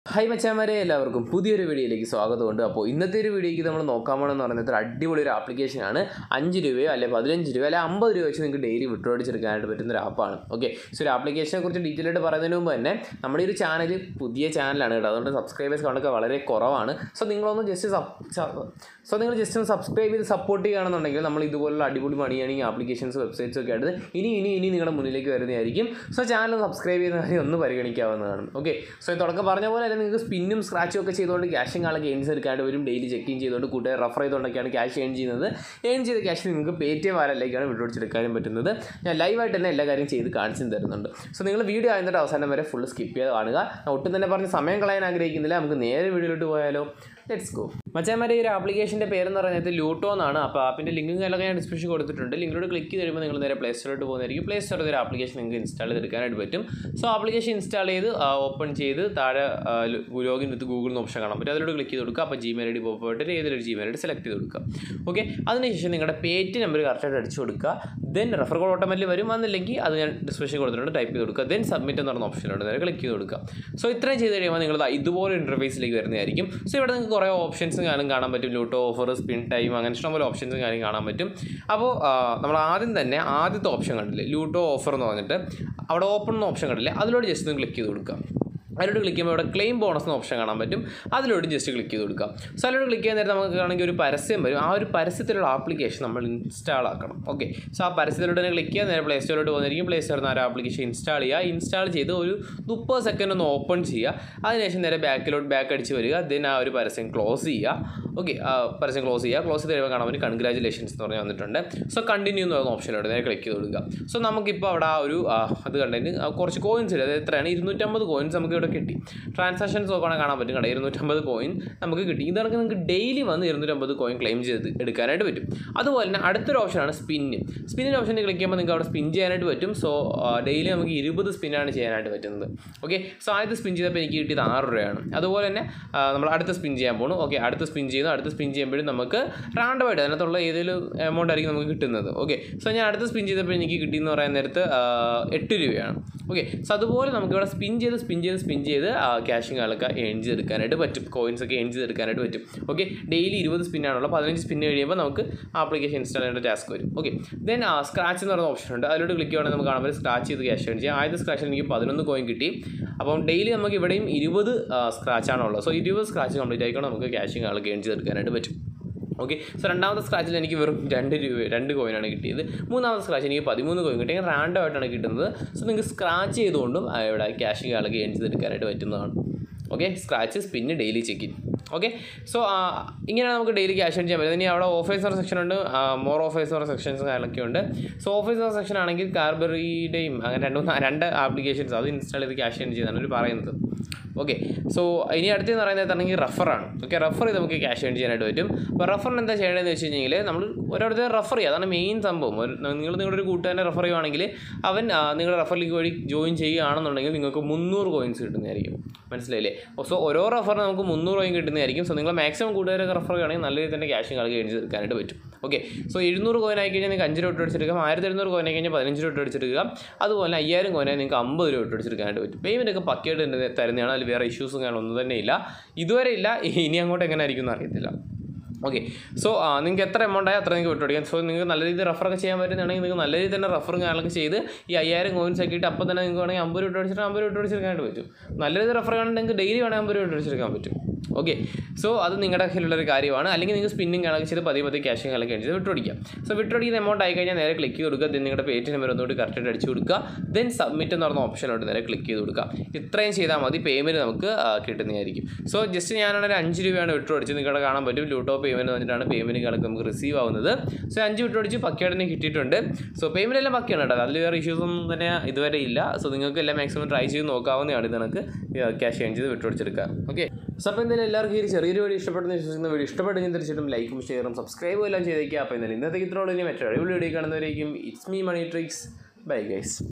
high മച്ചാമാരെ എല്ലാവർക്കും പുതിയൊരു വീഡിയോയിലേക്ക് സ്വാഗതമുണ്ട് അപ്പോൾ ഇന്നത്തെ ഒരു വീഡിയോയ്ക്ക് നമ്മൾ നോക്കാൻ പോകണമെന്ന് പറയുന്നത് ഒരു അടിപൊളി ഒരു ആപ്ലിക്കേഷനാണ് അഞ്ച് രൂപയോ അല്ലെങ്കിൽ പതിനഞ്ച് രൂപയോ അല്ലെങ്കിൽ അമ്പത് രൂപ വെച്ച് നിങ്ങൾക്ക് ഡെയിലി വിഡ്രോ അടിച്ചെടുക്കാനായിട്ട് പറ്റുന്ന ഒരു ആപ്പാണ് ഓക്കെ സോ ഒരു ആപ്ലിക്കേഷനെ കുറിച്ച് ഡീറ്റെയിൽ ആയിട്ട് പറയുന്നതിന് മുമ്പ് തന്നെ നമ്മുടെ ഈ ഒരു ചാനൽ പുതിയ ചാനലാണ് കേട്ടോ അതുകൊണ്ട് സബ്സ്ക്രൈബേഴ്സ് കണക്ക് വളരെ കുറവാണ് സോ നിങ്ങളൊന്ന് ജസ്റ്റ് സോ നിങ്ങൾ ജസ്റ്റ് ഒന്ന് സബ്സ്ക്രൈബ് ചെയ്ത് സപ്പോർട്ട് ചെയ്യുകയാണെന്നുണ്ടെങ്കിൽ നമ്മൾ ഇതുപോലുള്ള അടിപൊളി മണി ഏണിംഗ് ആപ്ലിക്കേഷൻസ് വെബ്സൈറ്റ്സ് ഒക്കെ ആയിട്ട് ഇനി ഇനി ഇനി നിങ്ങളുടെ മുന്നിലേക്ക് വരുന്നതായിരിക്കും സോ ചാനൽ സബ്സ്ക്രൈബ് ചെയ്യുന്ന കാര്യം ഒന്ന് പരിഗണിക്കാവുന്നതാണ് ഓക്കെ സോ തുടക്കം പറഞ്ഞ പോലെ തന്നെ നിങ്ങൾക്ക് സ്പിന്നും സ്ക്രാച്ചും ഒക്കെ ചെയ്തുകൊണ്ട് ക്യാഷും കാലം ഗെയിംസ് എടുക്കാണ്ട് വരും ഡെയിലി ചെക്ക് ഇൻ ചെയ്തുകൊണ്ട് കൂട്ടുകാർ റഫർ ചെയ്തുകൊണ്ടൊക്കെയാണ് ക്യാഷ് ഏൺ ചെയ്യുന്നത് ഏൺ ചെയ്ത ക്യാഷ് നിങ്ങൾക്ക് പേ ടി എം വാലറ്റിലേക്കാണ് വിട്ടുപിടിച്ചെടുക്കാനും പറ്റുന്നത് ഞാൻ ലൈവായിട്ട് തന്നെ എല്ലാ കാര്യം ചെയ്ത് കാണിച്ചു തരുന്നുണ്ട് സോ നിങ്ങൾ വീഡിയോ ആയതിൻ്റെ അവസാനം വരെ ഫുൾ സ്കിപ്പ് ചെയ്ത് കാണുക ഞാൻ ഒട്ടും തന്നെ പറഞ്ഞ് സമയം കളയാൻ ആഗ്രഹിക്കുന്നില്ല നമുക്ക് നേരെ വീഡിയോയിലോട്ട് പോയാലോ ലെറ്റ്സ് ഗോ മച്ചാമാരെ ഈ ഒരു ആപ്ലിക്കേഷൻ്റെ പേരെന്ന് പറയുന്നത് ലൂട്ടോ എന്നാണ് അപ്പോൾ ആപ്പിൻ്റെ ലിങ്കും കാര്യങ്ങളൊക്കെ ഞാൻ ഡിസ്ക്രിപ്ഷൻ കൊടുത്തിട്ടുണ്ട് ലിങ്കിലോട്ട് ക്ലിക്ക് ചെയ്ത് കഴിയുമ്പോൾ നിങ്ങൾ നേരെ പ്ലേ സ്റ്റോറിലോട്ട് പോകുന്നതായിരിക്കും പ്ലേ സ്റ്റോറിൽ ഒരു ആപ്ലിക്കേഷൻ നിങ്ങൾക്ക് ഇൻസ്റ്റാൾ ചെയ്തെടുക്കാനായിട്ട് പറ്റും സോ ആപ്ലിക്കേഷൻ ഇൻസ്റ്റാൾ ചെയ്ത് ഓപ്പൺ ചെയ്ത് താഴെ ലോഗിൻ വിത്ത് ഗൂഗിൾ എന്ന് ഓപ്ഷൻ കാണാൻ പറ്റും അതിലോട്ട് ക്ലിക്ക് ചെയ്ത് കൊടുക്കുക അപ്പോൾ ജിമെയിൽ ഐ ഡി പോയിട്ട് ഏതൊരു ജിമെയിൽ ഐ ഡി സെലക്ട് ചെയ്ത് കൊടുക്കുക ഓക്കെ അതിനുശേഷം നിങ്ങളുടെ പേറ്റ് നമ്പർ കറക്റ്റായിട്ട് അടിച്ചു കൊടുക്കുക ദെൻ റെഫർ കോഡ് ഓട്ടോമാറ്റിക് വരും വന്നില്ലെങ്കിൽ അത് ഞാൻ ഡിസ്ക്രിപ്ഷൻ കൊടുത്തിട്ടുണ്ട് ടൈപ്പ് ചെയ്ത് കൊടുക്കുക ദെൻ സബ്മിറ്റ് എന്ന് പറഞ്ഞ ഓപ്ഷനുണ്ട് നേരെ ക്ലിക്ക് ചെയ്ത് കൊടുക്കുക സോ ഇത്രയും ചെയ്ത് കഴിയുമ്പോൾ നിങ്ങൾ ഇതുപോലെ ഇൻ്റർഫേസിലേക്ക് വരുന്നതായിരിക്കും സോ ഇവിടെ നിങ്ങൾക്ക് കുറേ ഓപ്ഷൻസും കാര്യം കാണാൻ പറ്റും ലൂട്ടോ ഓഫർ സ്പിൻ ടൈം അങ്ങനെ ഇഷ്ടംപോലെ ഓപ്ഷൻസും കാര്യം കാണാൻ പറ്റും അപ്പോൾ നമ്മൾ ആദ്യം തന്നെ ആദ്യത്തെ ഓപ്ഷൻ കണ്ടില്ലേ ലൂട്ടോ ഓഫർ എന്ന് പറഞ്ഞിട്ട് അവിടെ ഓപ്പൺ എന്ന ഓപ്ഷൻ കണ്ടില്ലേ അതിലോട്ട് ജസ്റ്റ് ഒന്ന് ക്ലിക്ക് ചെയ്ത് കൊടുക്കുക അതിലോട്ട് ക്ലിക്ക് ചെയ്യുമ്പോൾ ഇവിടെ ക്ലെയിം ബോണസ് എന്ന ഓപ്ഷൻ കാണാൻ പറ്റും അതിലോട്ട് ജസ്റ്റ് ക്ലിക്ക് ചെയ്ത് കൊടുക്കാം സോ അതിലോട്ട് ക്ലിക്ക് ചെയ്യാൻ നേരത്തെ നമുക്ക് ആണെങ്കിൽ ഒരു പരസ്യം വരും ആ ഒരു പരസ്യത്തിലുള്ള ആപ്ലിക്കേഷൻ നമ്മൾ ഇൻസ്റ്റാൾ ആക്കണം ഓക്കെ സോ ആ പരസ്യത്തിലോട്ട് തന്നെ ക്ലിക്ക് ചെയ്യുക നേരെ പ്ലേ സ്റ്റോറിലോട്ട് പോകുന്നതായിരിക്കും പ്ലേ സ്റ്റോറിൽ നിന്ന് ആ ഒരു ആപ്ലിക്കേഷൻ ഇൻസ്റ്റാൾ ചെയ്യുക ഇൻസ്റ്റാൾ ചെയ്ത് ഒരു മുപ്പത് സെക്കൻഡ് ഒന്ന് ഓപ്പൺ ചെയ്യുക അതിനുശേഷം നേരെ ബാക്കിലോട്ട് ബാക്ക് അടിച്ച് വരിക ദെൻ ആ ഒരു പരസ്യം ക്ലോസ് ചെയ്യുക ഓക്കെ പരസ്യം ക്ലോസ് ചെയ്യുക ക്ലോസ് ചെയ്ത് കഴിയുമ്പോൾ കാണാൻ പറ്റും കൺഗ്രാജുലേഷൻസ് എന്ന് പറഞ്ഞ് വന്നിട്ടുണ്ട് സോ കണ്ടിന്യൂ എന്ന് പറയുന്ന ഓപ്ഷനിലോട്ട് നേരെ ക്ലിക്ക് ചെയ്ത് കൊടുക്കുക സോ നമുക്കിപ്പോൾ അവിടെ ആ ഒരു അത് കണ്ടതിന് കുറച്ച് കോയിൻസ് ഇല്ല അത് എത്രയാണ് ഇരുന്നൂറ്റമ്പത് കോയിൻസ് നമുക്ക് ഇവിടെ കിട്ടി ട്രാൻസാക്ഷൻസ് നോക്കുകയാണെങ്കിൽ കാണാൻ പറ്റും കേട്ടോ ഇരുന്നൂറ്റമ്പത് കോയിൻ നമുക്ക് കിട്ടി ഇതൊക്കെ നിങ്ങൾക്ക് ഡെയിലി വന്ന് ഇരുന്നൂറ്റമ്പത് കോയിൻ ക്ലെയിം ചെയ്ത് എടുക്കാനായിട്ട് പറ്റും അതുപോലെ തന്നെ അടുത്തൊരു ഓപ്ഷനാണ് സ്പിന്ന് സ്പിന്നിൻ്റെ ഓപ്ഷനിൽ ക്ലിക്ക് ചെയ്യുമ്പോൾ നിങ്ങൾക്ക് അവിടെ സ്പിൻ ചെയ്യാനായിട്ട് പറ്റും സോ ഡെയിലി നമുക്ക് ഇരുപത് സ്പിന്നാണ് ചെയ്യാനായിട്ട് പറ്റുന്നത് ഓക്കെ സോ ആദ്യത്തെ സ്പിൻ ചെയ്തപ്പോൾ എനിക്ക് കിട്ടിയത് ആറ് രൂപയാണ് അതുപോലെ തന്നെ നമ്മൾ അടുത്ത സ്പിൻ ചെയ്യാൻ പോകണം ഓക്കെ അടുത്ത സ്പിൻ ചെയ്യുന്നു അടുത്ത സ്പിൻ ചെയ്യുമ്പോഴും നമുക്ക് റാൻഡമായിട്ട് അതിനകത്തുള്ള ഏതെങ്കിലും എമൗണ്ട് ആയിരിക്കും നമുക്ക് കിട്ടുന്നത് ഓക്കെ സോ ഞാൻ അടുത്ത സ്പിൻ ചെയ്തപ്പോൾ എനിക്ക് കിട്ടിയെന്ന് പറയാൻ നേരത്ത് എട്ട് രൂപയാണ് ഓക്കെ സോ അതുപോലെ നമുക്കിവിടെ സ്പിൻ ചെയ്ത് സ്പിൻ ചെയ്ത് സ്പിൻ ചെയ്ത് ക്യാഷും കാലൊക്കെ ഏൺ ചെയ്തെടുക്കാനായിട്ട് പറ്റും കോയിൻസ് ഒക്കെ ഏൺ ചെയ്തെടുക്കാനായിട്ട് പറ്റും ഓക്കെ ഡെയിലി ഇരുപത് സ്പിന്നാണുള്ളത് പതിനഞ്ച് സ്പിന്ന് കഴിയുമ്പോൾ നമുക്ക് ആപ്ലിക്കേഷൻ ഇൻസ്റ്റാൾ ചെയ്യേണ്ട ടാസ്ക് വരും ഓപ്ഷൻ ദെൻ സ്ക്രാച്ച് എന്ന് പറയുന്ന ഓപ്ഷൻ ഉണ്ട് അതിലോട്ട് ക്ലിക്ക് ചെയ്യുകയാണെങ്കിൽ നമുക്ക് കാണുമ്പോൾ സ്ക്രാച്ച് ചെയ്ത് ക്യാഷ് ഏൺ ചെയ്യാം ആദ്യത്തെ സ്ക്രാച്ചിൽ എനിക്ക് പതിനൊന്ന് കോയിൻ കിട്ടി അപ്പം ഡെയിലി നമുക്ക് ഇവിടെയും ഇരുപത് സ്ക്രാച്ചാണുള്ളത് സോ ഇരുപത് സ്ക്രാച്ച് കംപ്ലീറ്റ് ആയിക്കൊണ്ട് നമുക്ക് ക്യാഷും കാലൊക്കെ ഏൺ ചെയ്തെടുക്കാനായിട്ട് പറ്റും ഓക്കെ സോ രണ്ടാമത്തെ സ്ക്രാച്ചിൽ എനിക്ക് വെറും രണ്ട് രൂപ രണ്ട് കോയിനാണ് കിട്ടിയത് മൂന്നാമത്തെ സ്ക്രാച്ച് എനിക്ക് പതിമൂന്ന് കോയിൻ കിട്ടി റാൻഡം ആയിട്ടാണ് കിട്ടുന്നത് സോ നിങ്ങൾക്ക് സ്ക്രാച്ച് ചെയ്തുകൊണ്ടും ഇവിടെ ക്യാഷ് കാലൊക്കെ ഏൺ ചെയ്തെടുക്കാനായിട്ട് പറ്റുന്നതാണ് okay scratch spin daily check in okay so ഇങ്ങനെയാണ് നമുക്ക് ഡെയിലി ക്യാഷ് ഏൺ ചെയ്യാൻ പറ്റുന്നത് ഇനി അവിടെ ഓഫേഴ്സ് സെക്ഷൻ ഉണ്ട് മോർ ഓഫേഴ്സ് സെക്ഷൻസ് കാര്യങ്ങളൊക്കെ ഉണ്ട് സോ ഓഫേഴ്സ് സെക്ഷൻ ആണെങ്കിൽ കാർബറിയുടെയും അങ്ങനെ രണ്ട് മൂന്ന് രണ്ട് ആപ്ലിക്കേഷൻസ് അത് ഇൻസ്റ്റാൾ ചെയ്ത് ക്യാഷ് ഏൺ ചെയ്താണ് അവർ പറയുന്നത് ഓക്കെ സോ ഇനി അടുത്തെന്ന് പറയുന്നതാണെങ്കിൽ റഫറാണ് ഓക്കെ റഫർ ചെയ്ത് നമുക്ക് ക്യാഷ് ഏൺ ചെയ്യാനായിട്ട് പറ്റും അപ്പോൾ റഫറിന് എന്താ ചെയ്യേണ്ടതെന്ന് വെച്ച് കഴിഞ്ഞാൽ നമ്മൾ ഒരിടത്ത് റഫർ ചെയ്യുക അതാണ് മെയിൻ സംഭവം നിങ്ങൾ നിങ്ങളുടെ ഒരു കൂട്ടുകാരനെ റഫർ ചെയ്യുവാണെങ്കിൽ അവൻ നിങ്ങളുടെ റഫർ ലിങ്ക് വഴി ജോയിൻ ചെയ്യുകയാണെന്നുണ്ടെങ്കിൽ നിങ്ങൾക്ക് മുന്നൂറ് കോയിൻസ് കിട്ടുന്നതായിരിക്കും മനസ്സിലായില്ലേ സോ ഓരോ റഫറിന് നമുക്ക് മുന്നൂറ് കോയിൻ കിട്ടുന്നതായിരിക്കും സോ നിങ്ങൾ മാക്സിമം കൂട്ടുകാരൊക്കെ റഫർ ചെയ്യുകയാണെങ്കിൽ നല്ല രീതിയിൽ തന്നെ ക്യാഷും കളി ഏൺ ചെയ്തെടുക്കാനായിട്ട് പറ്റും ഓക്കെ സോ എഴുന്നൂറ് കോയിൻ ആയി കഴിഞ്ഞാൽ നിങ്ങൾക്ക് അഞ്ച് രൂപ അടിച്ചെടുക്കാം ആയിരത്തി എഴുന്നൂറ് കോയിൻ ആയി കഴിഞ്ഞാൽ പതിനഞ്ച് രൂപ അടിച്ചെടുക്കാം അതുപോലെ അയ്യായിരം കോയിനായി നിങ്ങൾക്ക് അമ്പത് രൂപ അടിച്ചെടുക്കാനായിട്ട് പറ്റും പേയ്മെൻ്റ് ഒക്കെ പക്കയായിട്ട് തരുന്നതാണ് അതിൽ വേറെ ഇഷ്യൂസും കാരണം ഒന്നും തന്നെ ഇല്ല ഇതുവരെ ഇല്ല ഇനി അങ്ങോട്ട് എങ്ങനെ ആയിരിക്കും എന്ന് അറിയത്തില്ല ഓക്കെ സോ നിങ്ങൾക്ക് എത്ര എമൗണ്ട് ആയി അത്ര നിങ്ങൾക്ക് വിട്ടുപിടിക്കാം സോ നിങ്ങൾക്ക് നല്ല രീതിയിൽ റഫറൊക്കെ ചെയ്യാൻ പറ്റുന്നതാണെങ്കിൽ നിങ്ങൾക്ക് നല്ല രീതിയിൽ തന്നെ റഫറും കാര്യങ്ങളൊക്കെ ചെയ്ത് ഈ അയ്യായിരം കോയിൻസ് ഒക്കെ ഇട്ട് അപ്പോൾ തന്നെ നിങ്ങൾക്ക് വേണമെങ്കിൽ അമ്പത് രൂപ അടിച്ചിട്ട് അമ്പത് രൂപ അടിച്ചെടുക്കാനായിട്ട് പറ്റും നല്ല രീതിയിൽ റഫർ ആണെങ്കിൽ നിങ്ങൾക്ക് ഡെയിലി വേണമെങ്കിൽ അമ്പത് രൂപ അടിച്ചെടുക്കാൻ പറ്റും ഓക്കെ സോ അത് നിങ്ങളുടെ കയ്യിലുള്ളൊരു കാര്യമാണ് അല്ലെങ്കിൽ നിങ്ങൾക്ക് സ്പിന്നിങ് കണക്ക് ചെയ്ത് പതിയെ പതിയെ ക്യാഷ് കണക്ക് ചെയ്ത് വിട്ടുപിടിക്കാം സോ വിട്ടുപിടിക്കുന്ന എമൗണ്ട് ആയി കഴിഞ്ഞാൽ നേരെ ക്ലിക്ക് ചെയ്ത് കൊടുക്കുക ദെൻ നിങ്ങളുടെ പേറ്റ് നമ്പർ ഒന്നുകൂടി കറക്റ്റായിട്ട് അടിച്ചു കൊടുക്കുക ദെൻ സബ്മിറ്റ് എന്ന് പറഞ്ഞ ഓപ്ഷനോട്ട് നേരെ ക്ലിക്ക് ചെയ്ത് കൊടുക്കുക ഇത്രയും ചെയ്താൽ മതി പേയ്മെൻറ്റ് നമുക്ക് കിട്ടുന്നതായിരിക്കും സോ ജസ്റ്റ് ഞാനാണെങ്കിൽ അഞ്ച് രൂപയാണ് വിട്ടു അടിച്ച് നിങ്ങളുടെ കാണാൻ പറ്റും ലൂട്ടോ പേയ്മെൻറ്റ് വന്നിട്ടാണ് പേയ്മെൻറ്റ് കണക്ക് നമുക്ക് റിസീവ് ആവുന്നത് സോ അഞ്ച് വിട്ടു അടിച്ച് പക്കയായിട്ട് തന്നെ കിട്ടിയിട്ടുണ്ട് സോ പേയ്മെൻറ്റ് എല്ലാം പക്കയാണ് കേട്ടോ അതിൽ വേറെ ഇഷ്യൂസ് ഒന്നും തന്നെ ഇതുവരെ ഇല്ല സോ നിങ്ങൾക്ക് എല്ലാം മാക്സിമം ട്രൈ ചെയ്ത് നോക്കാവുന്നതാണ് ഇത് നമുക്ക് ക്യാഷ് ഏൺ ചെയ്ത് വിട്ടുപിടിച്ചെടുക്കാം ഓക്കെ സോ അപ്പോൾ എന്തായാലും എല്ലാവർക്കും ഈ ചെറിയൊരു വീഡിയോ ഇഷ്ടപ്പെടുന്ന വിശ്വസിക്കുന്ന വീഡിയോ ഇഷ്ടപ്പെട്ടെങ്കിൽ തീർച്ചയായിട്ടും ലൈക്കും ഷെയറും സബ്സ്ക്രൈബും എല്ലാം ചെയ്തേക്കുക അപ്പോൾ എന്തായാലും ഇന്നത്തെ ഇത്രയോളം ഇനി മറ്റൊരു അടിപൊളി വീഡിയോ കാണുന്നവരേക്കും it's me money tricks bye guys